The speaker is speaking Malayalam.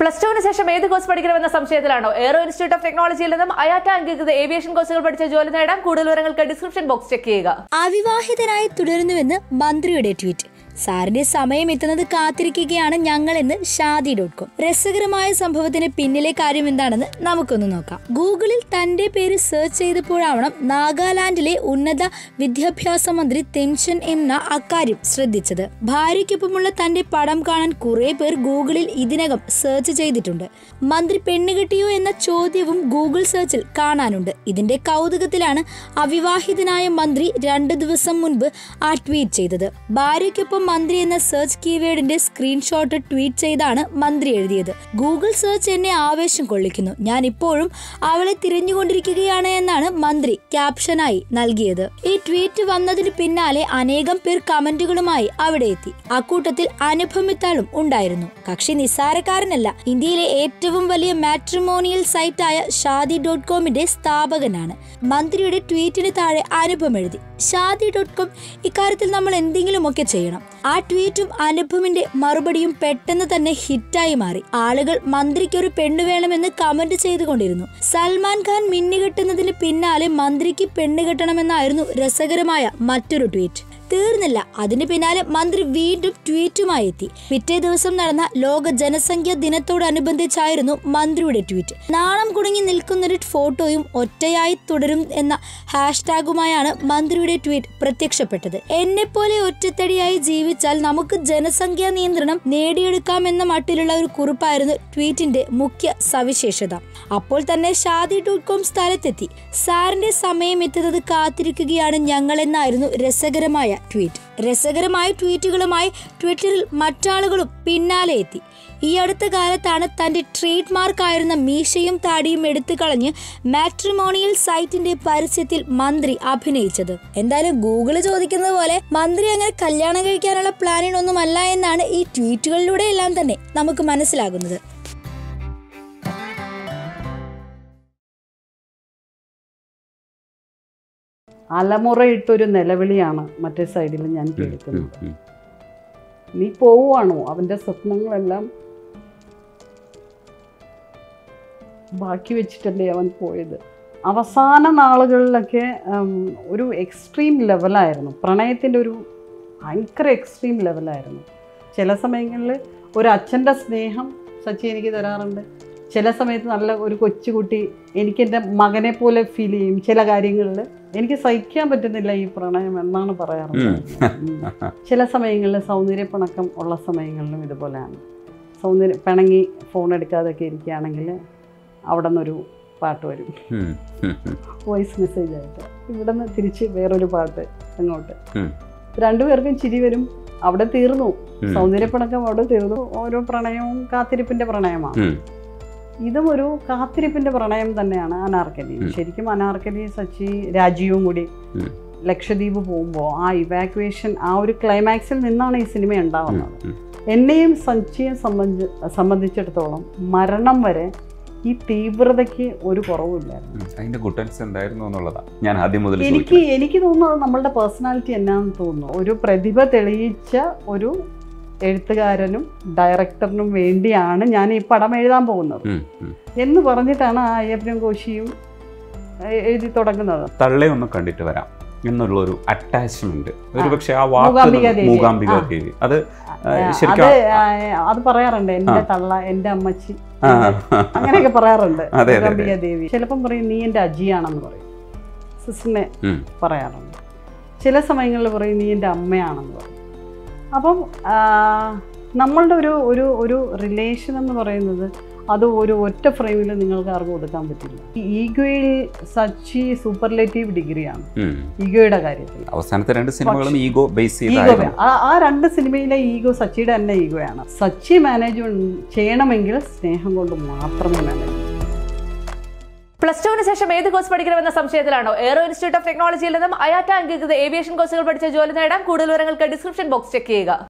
പ്ലസ് ടുവിന് ശേഷം ഏത് കോഴ്സ് പഠിക്കണമെന്ന സംശയത്തിലാണോ എയറോ ഇൻസ്റ്റിറ്റ്യൂട്ട് ഓഫ് ടെക്നോളജിയിൽ നിന്നും അയാറ്റ അംഗീകൃത ഏവിയേഷൻ കോഴ്സുകൾ പഠിച്ച ജോലി നേടാൻ കൂടുതൽ വിവരങ്ങൾക്ക് ഡിസ്ക്രിപ്ഷൻ ബോക്സ് ചെക്ക് ചെയ്യുക അവിവാഹിതനായി തുടരുന്നുവെന്ന് മന്ത്രിയുടെ ട്വീറ്റ് സാറിന്റെ സമയം എത്തുന്നത് കാത്തിരിക്കുകയാണ് ഞങ്ങളെന്ന് ഷാദി ഡോട്ട് കോം രസകരമായ സംഭവത്തിന് പിന്നിലെ കാര്യം എന്താണെന്ന് നമുക്കൊന്ന് നോക്കാം ഗൂഗിളിൽ തന്റെ പേര് സെർച്ച് ചെയ്തപ്പോഴാവണം നാഗാലാൻഡിലെ ഉന്നത വിദ്യാഭ്യാസ മന്ത്രി തെൻഷൻ എംന അക്കാര്യം ശ്രദ്ധിച്ചത് ഭാര്യയ്ക്കൊപ്പമുള്ള തന്റെ പടം കാണാൻ കുറെ പേർ ഗൂഗിളിൽ ഇതിനകം സെർച്ച് ചെയ്തിട്ടുണ്ട് മന്ത്രി പെണ്ണുകെട്ടിയോ എന്ന ചോദ്യവും ഗൂഗിൾ സെർച്ചിൽ കാണാനുണ്ട് ഇതിന്റെ കൗതുകത്തിലാണ് അവിവാഹിതനായ മന്ത്രി രണ്ടു ദിവസം മുൻപ് ആ ട്വീറ്റ് ചെയ്തത് ഭാര്യയ്ക്കൊപ്പം മന്ത്രി എന്ന സെർച്ച് കീവേഡിന്റെ സ്ക്രീൻഷോട്ട് ട്വീറ്റ് ചെയ്താണ് മന്ത്രി എഴുതിയത് ഗൂഗിൾ സെർച്ച് എന്നെ ആവേശം കൊള്ളിക്കുന്നു ഞാൻ ഇപ്പോഴും അവളെ തിരഞ്ഞുകൊണ്ടിരിക്കുകയാണ് എന്നാണ് മന്ത്രി ക്യാപ്ഷനായി നൽകിയത് ഈ ട്വീറ്റ് വന്നതിന് പിന്നാലെ അനേകം പേർ കമന്റുകളുമായി അവിടെ എത്തി അക്കൂട്ടത്തിൽ അനുപമിത്താളും ഉണ്ടായിരുന്നു കക്ഷി നിസ്സാരക്കാരനല്ല ഇന്ത്യയിലെ ഏറ്റവും വലിയ മാട്രിമോണിയൽ സൈറ്റായ ഷാദി ഡോട്ട് കോമിന്റെ സ്ഥാപകനാണ് മന്ത്രിയുടെ ട്വീറ്റിന് താഴെ അനുപം എഴുതി ഷാദി ഡോട്ട് കോം ഇക്കാര്യത്തിൽ നമ്മൾ എന്തെങ്കിലുമൊക്കെ ചെയ്യണം ആ ട്വീറ്റും അനുപമിന്റെ മറുപടിയും പെട്ടെന്ന് തന്നെ ഹിറ്റായി മാറി ആളുകൾ മന്ത്രിക്ക് ഒരു പെണ്ണു വേണമെന്ന് കമന്റ് ചെയ്തുകൊണ്ടിരുന്നു സൽമാൻ ഖാൻ മിന്നുകെട്ടുന്നതിന് പിന്നാലെ മന്ത്രിക്ക് പെണ്ണ് കെട്ടണമെന്നായിരുന്നു രസകരമായ മറ്റൊരു ട്വീറ്റ് തീർന്നില്ല അതിന് പിന്നാലെ മന്ത്രി വീണ്ടും ട്വീറ്റുമായി എത്തി പിറ്റേ ദിവസം നടന്ന ലോക ജനസംഖ്യാ ദിനത്തോടനുബന്ധിച്ചായിരുന്നു മന്ത്രിയുടെ ട്വീറ്റ് നാണം കുടുങ്ങി നിൽക്കുന്നൊരു ഫോട്ടോയും ഒറ്റയായി തുടരും എന്ന ഹാഷ്ടാഗുമായാണ് മന്ത്രിയുടെ ട്വീറ്റ് പ്രത്യക്ഷപ്പെട്ടത് എന്നെപ്പോലെ ഒറ്റത്തടിയായി ജീവിച്ചാൽ നമുക്ക് ജനസംഖ്യാ നിയന്ത്രണം നേടിയെടുക്കാമെന്ന മട്ടിലുള്ള ഒരു കുറിപ്പായിരുന്നു ട്വീറ്റിന്റെ മുഖ്യ സവിശേഷത അപ്പോൾ തന്നെ ഷാദി ഡോട്ട് കോം സ്ഥലത്തെത്തി സാറിന്റെ സമയം എത്തുന്നത് കാത്തിരിക്കുകയാണ് ഞങ്ങളെന്നായിരുന്നു രസകരമായ ട്വീറ്റ് രസകരമായ ട്വീറ്റുകളുമായി ട്വിറ്ററിൽ മറ്റാളുകളും പിന്നാലെ എത്തി ഈ അടുത്ത കാലത്താണ് തന്റെ ട്രേഡ് മാർക്കായിരുന്ന മീശയും താടിയും എടുത്തു കളഞ്ഞ് മാട്രിമോണിയൽ സൈറ്റിന്റെ പരസ്യത്തിൽ മന്ത്രി അഭിനയിച്ചത് എന്തായാലും ഗൂഗിള് ചോദിക്കുന്നത് പോലെ മന്ത്രി അങ്ങനെ കല്യാണം കഴിക്കാനുള്ള പ്ലാനിനൊന്നുമല്ല എന്നാണ് ഈ ട്വീറ്റുകളിലൂടെ എല്ലാം തന്നെ നമുക്ക് മനസ്സിലാകുന്നത് അലമുറയിട്ടൊരു നിലവിളിയാണ് മറ്റേ സൈഡിൽ ഞാൻ കേൾക്കുന്നത് നീ പോവുകയാണോ അവൻ്റെ സ്വപ്നങ്ങളെല്ലാം ബാക്കി വെച്ചിട്ടല്ലേ അവൻ പോയത് അവസാന നാളുകളിലൊക്കെ ഉം, ഒരു എക്സ്ട്രീം ലെവലായിരുന്നു പ്രണയത്തിൻ്റെ ഒരു ഭയങ്കര എക്സ്ട്രീം ലെവലായിരുന്നു ചില സമയങ്ങളിൽ ഒരു അച്ഛൻ്റെ സ്നേഹം സച്ചി എനിക്ക് തരാറുണ്ട് ചില സമയത്ത് നല്ല ഒരു കൊച്ചുകുട്ടി എനിക്ക് എൻ്റെ മകനെ പോലെ ഫീൽ ചെയ്യും ചില കാര്യങ്ങളിൽ എനിക്ക് സഹിക്കാൻ പറ്റുന്നില്ല ഈ പ്രണയം എന്നാണ് പറയാറുള്ളത് ഉം. ചില സമയങ്ങളിൽ സൗന്ദര്യപ്പിണക്കം ഉള്ള സമയങ്ങളിലും ഇതുപോലെയാണ് സൗന്ദര്യ പിണങ്ങി ഫോൺ എടുക്കാതൊക്കെ ഇരിക്കുകയാണെങ്കിൽ അവിടെ നിന്നൊരു പാട്ട് വരും വോയിസ് മെസ്സേജ് ആയിട്ട് ഇവിടെ നിന്ന് തിരിച്ച് വേറൊരു പാട്ട് അങ്ങോട്ട് ഉം. രണ്ടുപേർക്കും ചിരി വരും അവിടെ തീർന്നു സൗന്ദര്യപ്പിണക്കം അവിടെ തീർന്നു ഓരോ പ്രണയവും കാത്തിരിപ്പിന്റെ പ്രണയമാണ് ഇതും ഒരു കാത്തിരിപ്പിന്റെ പ്രണയം തന്നെയാണ് അനാർക്കലി ഉം. ശരിക്കും അനാർക്കലി സച്ചി രാജീവും കൂടി ഉം. ലക്ഷദ്വീപ് പോകുമ്പോൾ ആ ഇവാക്വേഷൻ ആ ഒരു ക്ലൈമാക്സിൽ നിന്നാണ് ഈ സിനിമ ഉണ്ടാവുന്നത് എന്നെയും സച്ചിയെ സംബന്ധി സംബന്ധിച്ചിടത്തോളം മരണം വരെ ഈ തീവ്രതയ്ക്ക് ഒരു കുറവുമില്ലായിരുന്നു അതിന്റെ ഗുട്ടൻസ് എന്തായിരുന്നു എന്നുള്ളതാ ഞാൻ ആദ്യം മുതൽ എനിക്ക് എനിക്ക് തോന്നുന്നത് നമ്മളുടെ പേഴ്സണാലിറ്റി എന്നാന്ന് തോന്നുന്നു ഒരു പ്രതിഭ തെളിയിച്ച ഒരു എഴുത്തുകാരനും ഡയറക്ടറിനും വേണ്ടിയാണ് ഞാൻ ഈ പടം എഴുതാൻ പോകുന്നത് ഉം, ഉം. എന്ന് പറഞ്ഞിട്ടാണ് ആ അയ്യപ്പനും കോശിയും എ- എഴുതി തുടങ്ങുന്നത് തള്ളെ ഒന്ന് കണ്ടിട്ട് വരാം എന്നുള്ള ഒരു അറ്റാച്ച്മെന്റ് ഒരു ആ. പക്ഷെ ആ വാക്ക് മൂകാംബിക ദേവി. മൂകാംബിക ആ. ദേവി അത് ആ, അത് ശരിക്കും ആ, അത് പറയാറുണ്ട് എൻ്റെ ആ. തള്ള എൻ്റെ അമ്മച്ചി ആ, അങ്ങനെയൊക്കെ പറയാറുണ്ട് അതെ, അതെ, അതെ. മൂകാംബിക ദേവി ചിലപ്പം പറയും നീ എൻ്റെ അജിയാണെന്ന് പറയും സിസ്റ്ററിനെ ഉം. പറയാറുണ്ട് ചില സമയങ്ങളിൽ പറയും നീ എൻ്റെ അമ്മയാണെന്ന് പറയും അപ്പം ആ, നമ്മളുടെ ഒരു ഒരു ഒരു റിലേഷൻ എന്ന് പറയുന്നത് അത് ഒരു ഒറ്റ ഫ്രെയിമിൽ നിങ്ങൾക്ക് ആർക്കും ഒതുക്കാൻ പറ്റില്ല ഈ ഈഗോയിൽ സച്ചി സൂപ്പർലേറ്റീവ് ഡിഗ്രിയാണ് ഉം. ഈഗോയുടെ കാര്യത്തിൽ അവസാനത്തെ രണ്ട് സിനിമകളും ഈഗോ ബേസ് ഈഗോ ചെയ്തായിരുന്നു ആ ആ രണ്ട് സിനിമയിലെ ഈഗോ സച്ചിയുടെ തന്നെ ഈഗോയാണ് സച്ചി മാനേജ് ചെയ്യണമെങ്കിൽ സ്നേഹം കൊണ്ട് മാത്രമേ മാനേജ് പ്ലസ് ടുവിന് ശേഷം ഏത് കോഴ്സ് പഠിക്കണമെന്ന സംശയത്തിലാണോ എയറോ ഇൻസ്റ്റിറ്റ്യൂട്ട് ഓഫ് ടെക്നോളജിയിൽ നിന്നും അയാറ്റ അംഗീകൃത ഏവിയേഷൻ കോഴ്സുകൾ പഠിച്ച ജോലി നേടാൻ കൂടുതൽ വിവരങ്ങൾക്ക് ഡിസ്ക്രിപ്ഷൻ ബോക്സ് ചെക്ക് ചെയ്യുക